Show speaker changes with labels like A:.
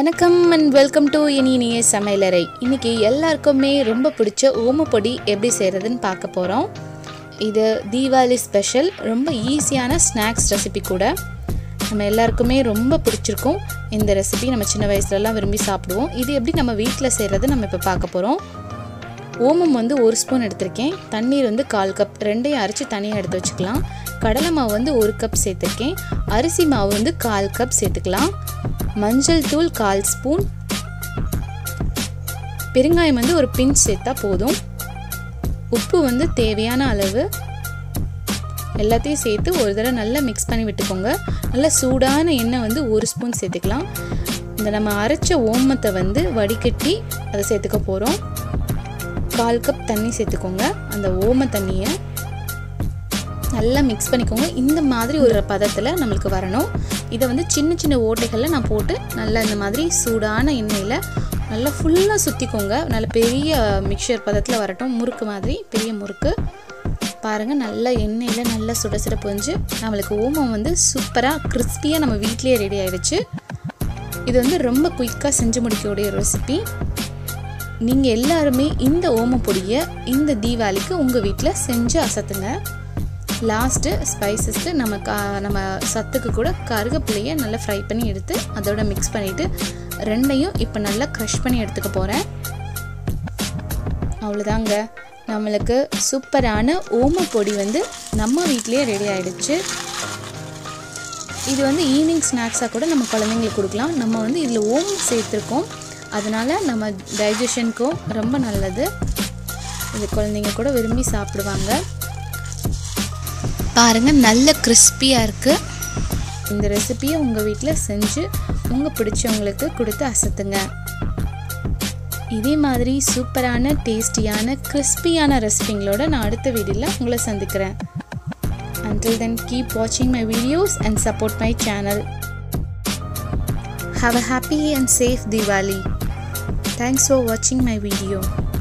A: வணக்கம் and welcome to இனிய சமையலறை இன்னைக்கு எல்லாருக்குமே ரொம்ப பிடிச்ச ஓமப்பொடி எப்படி செய்கிறதுன்னு பார்க்க போகிறோம் இது தீபாவளி ஸ்பெஷல் ரொம்ப ஈஸியான ஸ்நாக்ஸ் ரெசிபி கூட நம்ம எல்லாருக்குமே ரொம்ப பிடிச்சிருக்கும் இந்த ரெசிபி நம்ம சின்ன வயசுலலாம் விரும்பி சாப்பிடுவோம் இது எப்படி நம்ம வீட்டில் செய்கிறது நம்ம இப்போ பார்க்க போகிறோம் ஓமம் வந்து ஒரு ஸ்பூன் எடுத்திருக்கேன் தண்ணீர் வந்து கால் கப் ரெண்டையும் அரைச்சி தனியாக எடுத்து வச்சுக்கலாம் கடலை மாவு வந்து ஒரு கப் சேர்த்துருக்கேன் அரிசி மாவு வந்து கால் கப் சேர்த்துக்கலாம் மஞ்சள் தூள் கால் ஸ்பூன் பெருங்காயம் வந்து ஒரு பிஞ்ச் சேர்த்தா போதும் உப்பு வந்து தேவையான அளவு எல்லாத்தையும் சேர்த்து ஒரு தடவை நல்லா மிக்ஸ் பண்ணி விட்டுக்கோங்க நல்லா சூடான எண்ணெய் வந்து ஒரு ஸ்பூன் சேர்த்துக்கலாம் இந்த நம்ம அரைச்ச ஓமத்தை வந்து வடிகட்டி அதை சேர்த்துக்க போகிறோம் கால் கப் தண்ணி சேர்த்துக்கோங்க அந்த ஓம தண்ணியை நல்லா மிக்ஸ் பண்ணிக்கோங்க இந்த மாதிரி ஒரு பதத்தில் நம்மளுக்கு வரணும் இதை வந்து சின்ன சின்ன ஓட்டைகளில் நான் போட்டு நல்லா இந்த மாதிரி சூடான எண்ணெயில் நல்லா ஃபுல்லாக சுற்றிக்கோங்க நல்ல பெரிய மிக்சர் பதத்தில் வரட்டும் முறுக்கு மாதிரி பெரிய முறுக்கு பாருங்கள் நல்லா எண்ணெயில் நல்லா சுட சுட பொஞ்சு நம்மளுக்கு ஓமம் வந்து சூப்பராக கிறிஸ்பியாக நம்ம வீட்லேயே ரெடி ஆகிடுச்சு இது வந்து ரொம்ப குயிக்காக செஞ்சு முடிக்கக்கூடிய ரெசிபி நீங்கள் எல்லாருமே இந்த ஓமப்பொடியை இந்த தீபாவளிக்கு உங்கள் வீட்டில் செஞ்சு அசத்துங்க லாஸ்ட்டு ஸ்பைசஸ்க்கு நம்ம கா நம்ம சத்துக்கு கூட கருகப்பிள்ளையை நல்லா ஃப்ரை பண்ணி எடுத்து அதோட மிக்ஸ் பண்ணிவிட்டு ரெண்டையும் இப்போ நல்லா க்ரஷ் பண்ணி எடுத்துக்க போகிறேன் அவ்வளோதாங்க நம்மளுக்கு சூப்பரான ஓமப்பொடி வந்து நம்ம வீட்லேயே ரெடி ஆகிடுச்சு இது வந்து ஈவினிங் ஸ்நாக்ஸாக கூட நம்ம குழந்தைங்களுக்கு கொடுக்கலாம் நம்ம வந்து இதில் ஓமம் சேர்த்துருக்கோம் அதனால் நம்ம டைஜஷனுக்கும் ரொம்ப நல்லது இது குழந்தைங்க கூட விரும்பி சாப்பிடுவாங்க பாருங்கள் நல்ல கிறிஸ்பியாக இருக்குது இந்த ரெசிபியை உங்கள் வீட்டில் செஞ்சு உங்கள் பிடிச்சவங்களுக்கு கொடுத்து அசத்துங்க இதே மாதிரி சூப்பரான டேஸ்டியான கிறிஸ்பியான ரெசிபிங்களோட நான் அடுத்த வீடியோவில் உங்களை சந்திக்கிறேன் until then keep watching my videos and support my channel have a happy and safe diwali thanks for watching my video